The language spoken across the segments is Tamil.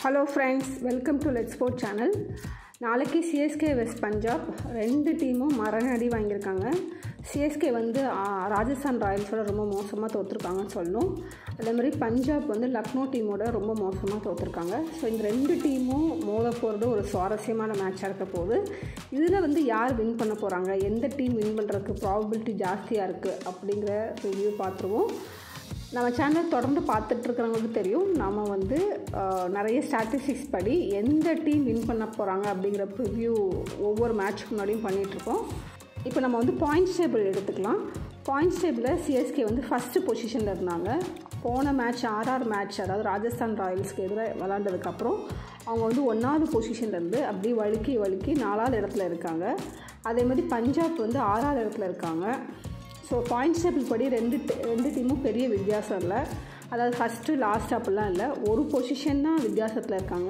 hello friends welcome to let sport channel நாளைக்கு சிஎஸ்கே வெஸ்ட் பஞ்சாப் ரெண்டு டீமும் மரணடி வாங்கியிருக்காங்க சிஎஸ்கே வந்து ஆ, ராஜஸ்தான் ராயல்ஸோட ரொம்ப மோசமாக தோற்றுருக்காங்கன்னு சொல்லணும் அதே மாதிரி பஞ்சாப் வந்து லக்னோ டீமோட ரொம்ப மோசமாக தோற்றுருக்காங்க ஸோ இந்த ரெண்டு டீமும் மோத போகிறது ஒரு சுவாரஸ்யமான மேட்சாக இருக்க போகுது இதில் வந்து யார் வின் பண்ண போகிறாங்க எந்த டீம் வின் பண்ணுறதுக்கு ப்ராபபிலிட்டி ஜாஸ்தியாக இருக்குது அப்படிங்கிற ரிவ்யூ பார்த்துருவோம் நம்ம சேனல் தொடர்ந்து பார்த்துட்டு இருக்கிறவங்களுக்கு தெரியும் நம்ம வந்து அஹ், நிறைய ஸ்டாட்டிஸ்டிக்ஸ் படி எந்த டீம் வின் பண்ண போகிறாங்க அப்படிங்கிற ப்ரிவ்யூ ஒவ்வொரு மேட்ச்க்கு முன்னாடியும் பண்ணிகிட்ருக்கோம் இப்போ நம்ம வந்து பாயிண்ட்ஸ் டேபிள் எடுத்துக்கலாம் பாயிண்ட்ஸ் டேபிளில் சிஎஸ்கே வந்து ஃபஸ்ட்டு பொசிஷனில் இருந்தாங்க போன மேட்ச் ஆர்ஆர் மேட்ச் அதாவது ராஜஸ்தான் ராயல்ஸ்க்கு எதிராக விளாண்டதுக்கப்புறம் அவங்க வந்து ஒன்றாவது பொசிஷன்லேருந்து அப்படியே வழுக்கி வழுக்கி நாலாவது இடத்துல இருக்காங்க அதே மாதிரி பஞ்சாப் வந்து ஆறாவது இடத்துல இருக்காங்க ஸோ பாயிண்ட்ஸ் டேபிள் படி ரெண்டு te- ரெண்டு டீமும் பெரிய வித்தியாசம் இல்லை அதாவது ஃபஸ்ட்டு லாஸ்ட் அப்படிலாம் இல்லை ஒரு பொசிஷன் தான் வித்தியாசத்தில் இருக்காங்க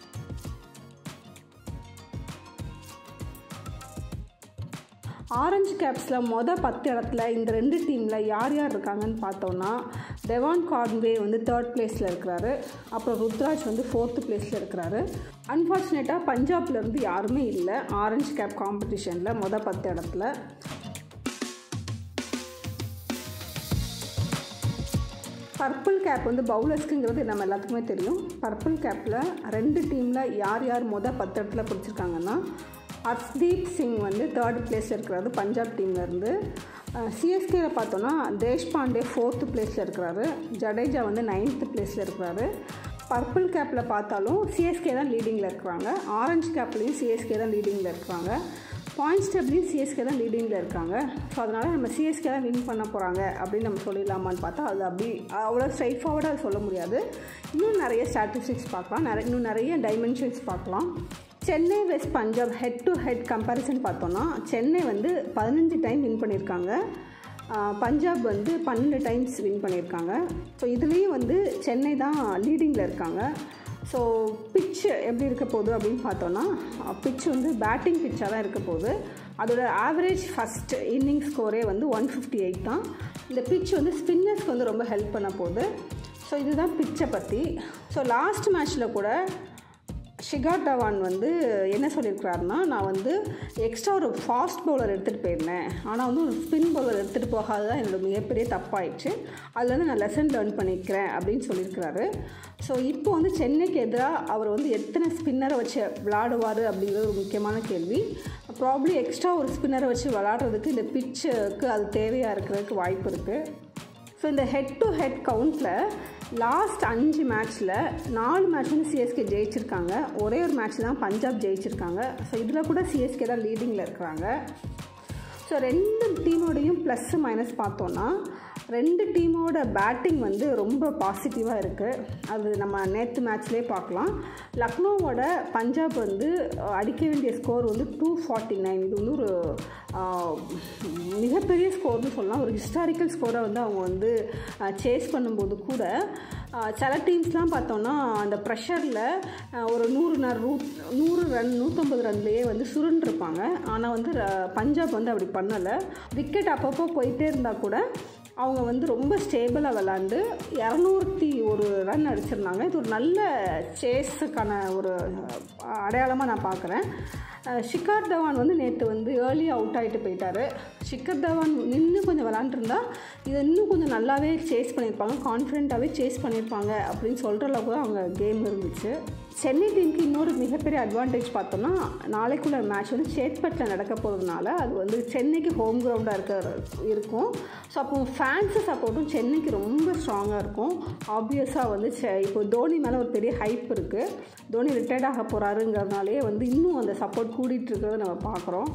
ஆரஞ்சு கேப்ஸில் மொதல் பத்து இடத்துல இந்த ரெண்டு டீமில் யார் யார் இருக்காங்கன்னு பார்த்தோன்னா டெவான் கார்ன்வே வந்து தேர்ட் பிளேஸில் இருக்கிறாரு அப்புறம் ருத்ராஜ் வந்து ஃபோர்த்து பிளேஸில் இருக்கிறாரு அன்ஃபார்ச்சுனேட்டாக பஞ்சாப்லேருந்து யாருமே இல்லை ஆரஞ்சு கேப் காம்படிஷனில் மொதல் பத்து இடத்துல பர்பிள் கேப் வந்து பவுலர்ஸ்க்குங்கிறது நம்ம எல்லாத்துக்குமே தெரியும் பர்பிள் கேப்பில் ரெண்டு டீமில் யார் யார் மொதல் பத்து இடத்துல பிடிச்சிருக்காங்கன்னா ஹர்ஷ்தீப் சிங் வந்து தேர்ட் பிளேஸில் இருக்கிறாரு பஞ்சாப் டீம்லேருந்து சிஎஸ்கேல பார்த்தோன்னா தேஷ்பாண்டே ஃபோர்த்து பிளேஸில் இருக்கிறாரு ஜடேஜா வந்து நைன்த்து பிளேஸில் இருக்கிறாரு பர்பிள் கேப்பில் பார்த்தாலும் சிஎஸ்கே தான் லீடிங்கில் இருக்கிறாங்க ஆரஞ்சு கேப்லேயும் சிஎஸ்கே தான் லீடிங்கில் இருக்கிறாங்க பாயிண்ட்ஸ் டேபிளையும் சிஎஸ்கே தான் லீடிங்கில் இருக்காங்க ஸோ அதனால் நம்ம சிஎஸ்கே தான் வின் பண்ண போகிறாங்க அப்படின்னு நம்ம சொல்லிடலாமான்னு பார்த்தா அது அப்படி அவ்வளோ ஸ்ட்ரைட் ஃபார்வர்டாக அது சொல்ல முடியாது இன்னும் நிறைய ஸ்டாட்டிஸ்டிக்ஸ் பார்க்கலாம் நிறைய இன்னும் நிறைய டைமென்ஷன்ஸ் பார்க்கலாம் Chennai vs Punjab head to head comparison பார்த்தோன்னா சென்னை வந்து பதினஞ்சு டைம் வின் பண்ணியிருக்காங்க ஆஹ் பஞ்சாப் வந்து பன்னெண்டு டைம்ஸ் வின் பண்ணியிருக்காங்க ஸோ இதுலேயும் வந்து சென்னை தான் லீடிங்கில் இருக்காங்க ஸோ பிச் எப்படி இருக்க போகுது அப்படின்னு பார்த்தோன்னா பிச் வந்து பேட்டிங் பிச்சாக தான் இருக்க போகுது அதோட ஆவரேஜ் ஃபஸ்ட் இன்னிங் ஸ்கோரே வந்து ஒன் ஃபிஃப்டி எயிட் தான் இந்த பிச் வந்து ஸ்பின்னர்ஸ்க்கு வந்து ரொம்ப ஹெல்ப் பண்ண போகுது ஸோ இதுதான் பிச்சை பற்றி ஸோ லாஸ்ட் மேட்ச்சில் கூட ஷிகார் தவான் வந்து என்ன சொல்லியிருக்கிறாருன்னா நான் வந்து எக்ஸ்ட்ரா ஒரு ஃபாஸ்ட் பவுலர் எடுத்துகிட்டு போயிருந்தேன் ஆனால் வந்து ஒரு ஸ்பின் பவுலர் எடுத்துகிட்டு போகாது தான் என்னோட மிகப்பெரிய தப்பாயிடுச்சு அதுலேருந்து நான் லெசன் லேர்ன் பண்ணிக்கிறேன் அப்படின்னு சொல்லியிருக்கிறாரு ஸோ இப்போ வந்து சென்னைக்கு எதிராக அவர் வந்து எத்தனை ஸ்பின்னரை வச்சு விளாடுவார் அப்படிங்கிறது ஒரு முக்கியமான கேள்வி ப்ராப்ளி எக்ஸ்ட்ரா ஒரு ஸ்பின்னரை வச்சு விளாடுறதுக்கு இந்த பிச்சுக்கு அது தேவையாக இருக்கிறதுக்கு வாய்ப்பு இருக்குது ஸோ இந்த ஹெட் டு ஹெட் கவுண்டில் லாஸ்ட் அஞ்சு மேட்ச்சில் நாலு மேட்ச் வந்து சிஎஸ்கே ஜெயிச்சிருக்காங்க ஒரே ஒரு மேட்ச் தான் பஞ்சாப் ஜெயிச்சிருக்காங்க ஸோ இதில் கூட சிஎஸ்கே தான் லீடிங்கில் இருக்கிறாங்க ஸோ ரெண்டு டீமோடையும் ப்ளஸ் மைனஸ் பார்த்தோன்னா ரெண்டு டீமோட பேட்டிங் வந்து ரொம்ப பாசிட்டிவாக இருக்குது அது நம்ம நேற்று மேட்ச்லேயே பார்க்கலாம் லக்னோவோட பஞ்சாப் வந்து அஹ், அடிக்க வேண்டிய ஸ்கோர் வந்து டூ ஃபார்ட்டி நைன் இது வந்து ஒரு ஆஹ், மிகப்பெரிய ஸ்கோர்னு சொல்லலாம் ஒரு ஹிஸ்டாரிக்கல் ஸ்கோரை வந்து அவங்க வந்து சேஸ் பண்ணும்போது கூட ஆஹ், சில டீம்ஸ்லாம் பார்த்தோன்னா அந்த ப்ரெஷரில் ஒரு நூறு நர் ரூ நூறு ரன் நூற்றம்பது ரன்லேயே வந்து சுருண்டிருப்பாங்க ஆனால் வந்து ர- பஞ்சாப் வந்து அப்படி பண்ணலை விக்கெட் அப்பப்போ போயிட்டே இருந்தால் கூட அவங்க வந்து ரொம்ப ஸ்டேபிளாக விளாண்டு இரநூத்தி ஒரு ரன் அடிச்சிருந்தாங்க இது ஒரு நல்ல சேஸுக்கான ஒரு அடையாளமாக நான் பார்க்குறேன் ஷிகார் தவான் வந்து நேற்று வந்து ஏர்லி அவுட் ஆகிட்டு போயிட்டாரு ஷிகர் தவான் நின்று கொஞ்சம் விளாண்டுருந்தா இதை இன்னும் கொஞ்சம் நல்லாவே சேஸ் பண்ணியிருப்பாங்க கான்ஃபிடென்ட்டாகவே சேஸ் பண்ணியிருப்பாங்க அப்படின்னு சொல்கிற அளவுக்கு தான் அவங்க கேம் இருந்துச்சு சென்னை டீமுக்கு இன்னொரு மிகப்பெரிய அட்வான்டேஜ் பார்த்தோம்னா நாளைக்குள்ள மேட்ச் வந்து சேத்பட்டில் நடக்க போகிறதுனால அது வந்து சென்னைக்கு ஹோம் கிரவுண்டாக இருக்க இருக்கும் ஸோ அப்போ ஃபேன்ஸு சப்போர்ட்டும் சென்னைக்கு ரொம்ப ஸ்ட்ராங்காக இருக்கும் ஆப்வியஸாக வந்து செ- இப்போ தோனி மேலே ஒரு பெரிய ஹைப் இருக்குது தோனி ரிட்டையர்ட் ஆக போகிறாருங்கிறதுனாலே வந்து இன்னும் அந்த சப்போர்ட் கூடிட்டு இருக்கிறத நம்ம பார்க்குறோம்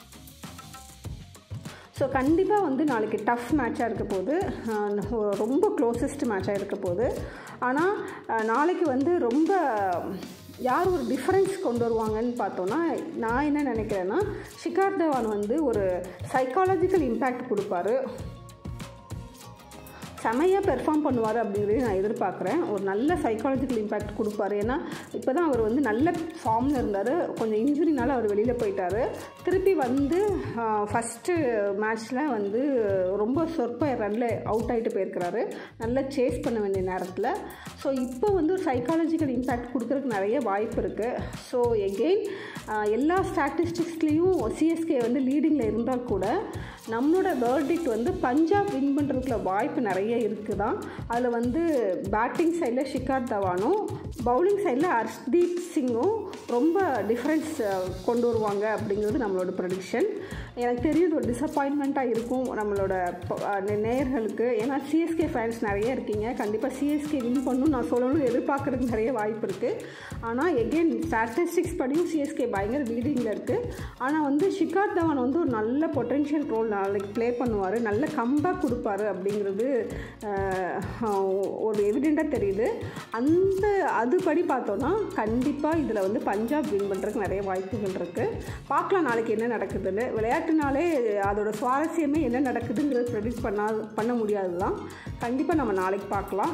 ஸோ கண்டிப்பாக வந்து நாளைக்கு டஃப் மேட்சாக இருக்க போகுது அஹ் ரொம்ப க்ளோசஸ்ட் மேட்சாக இருக்க போகுது ஆனால் அஹ் நாளைக்கு வந்து ரொம்ப யார் ஒரு டிஃப்ரென்ஸ் கொண்டு வருவாங்கன்னு பார்த்தோன்னா நான் என்ன நினைக்கிறேன்னா ஷிகார் தவான் வந்து ஒரு சைக்காலஜிக்கல் இம்பேக்ட் கொடுப்பாரு செமையாக பெர்ஃபார்ம் பண்ணுவார் அப்படிங்கிறத நான் எதிர்பார்க்குறேன் ஒரு நல்ல சைக்காலஜிக்கல் இம்பேக்ட் கொடுப்பாரு ஏன்னா இப்போ தான் அவர் வந்து நல்ல ஃபார்மில் இருந்தார் கொஞ்சம் இன்ஜுரினால அவர் வெளியில் போயிட்டார் திருப்பி வந்து ஃபஸ்ட்டு மேட்ச்சில் வந்து ரொம்ப சொற்ப ரனில் அவுட் ஆகிட்டு போயிருக்கிறாரு நல்லா சேஸ் பண்ண வேண்டிய நேரத்தில் ஸோ இப்போ வந்து ஒரு சைக்காலஜிக்கல் இம்பேக்ட் கொடுக்குறதுக்கு நிறைய வாய்ப்பு இருக்குது ஸோ எகெயின் எல்லா ஸ்டாட்டிஸ்டிக்ஸ்லேயும் சிஎஸ்கே வந்து லீடிங்கில் இருந்தால் கூட நம்மளோட வேர்டிக்ட் வந்து பஞ்சாப் வின் பண்ணுறதுக்குள்ள வாய்ப்பு நிறைய இருக்குது தான் அதில் வந்து பேட்டிங் சைடில் ஷிகார் தவானும் பவுலிங் சைடில் ஹர்ஷ்தீப் சிங்கும் ரொம்ப டிஃப்ரென்ஸ் கொண்டு வருவாங்க அப்படிங்கிறது நம்மளோட ப்ரொடிக்ஷன் எனக்கு தெரியுது ஒரு டிசப்பாயின்மெண்ட்டாக இருக்கும் நம்மளோட நேயர்களுக்கு ஏன்னா சிஎஸ்கே ஃபேன்ஸ் நிறைய இருக்கீங்க கண்டிப்பாக சிஎஸ்கே வின் பண்ணணும் நான் சொல்லணும்னு எதிர்பார்க்குறதுக்கு நிறைய வாய்ப்பு இருக்குது ஆனால் எகெயின் ஸ்டாட்டிஸ்டிக்ஸ் படியும் சிஎஸ்கே பயங்கர லீடிங்கில் இருக்குது ஆனால் வந்து ஷிகார் தவான் வந்து ஒரு நல்ல பொட்டென்ஷியல் ரோல் நாளைக்கு ப்ளே பண்ணுவார் நல்ல கம்பேக் கொடுப்பாரு அப்படிங்கிறது ஒரு எவிடெண்ட்டாக தெரியுது அந்த அதுபடி பார்த்தோன்னா கண்டிப்பாக இதில் வந்து பஞ்சாப் வின் பண்ணுறதுக்கு நிறைய வாய்ப்புகள் இருக்குது பார்க்கலாம் நாளைக்கு என்ன நடக்குதுன்னு விளையாட்டுனாலே அதோட சுவாரஸ்யமே என்ன நடக்குதுங்கிறது ப்ரெடிக்ட் பண்ணா பண்ண முடியாது தான் கண்டிப்பாக நம்ம நாளைக்கு பார்க்கலாம்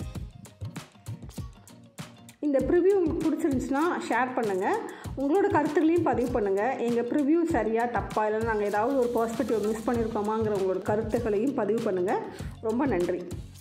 இந்த ப்ரிவ்யூ உங்களுக்கு பிடிச்சிருந்துச்சுன்னா ஷேர் பண்ணுங்கள் உங்களோட கருத்துக்களையும் பதிவு பண்ணுங்கள் எங்கள் ப்ரிவ்யூ சரியாக தப்பாக இல்லைன்னா நாங்கள் ஏதாவது ஒரு பர்ஸ்பெக்டிவ் மிஸ் பண்ணியிருக்கோமாங்கிற உங்களோட கருத்துக்களையும் பதிவு பண்ணுங்கள் ரொம்ப நன்றி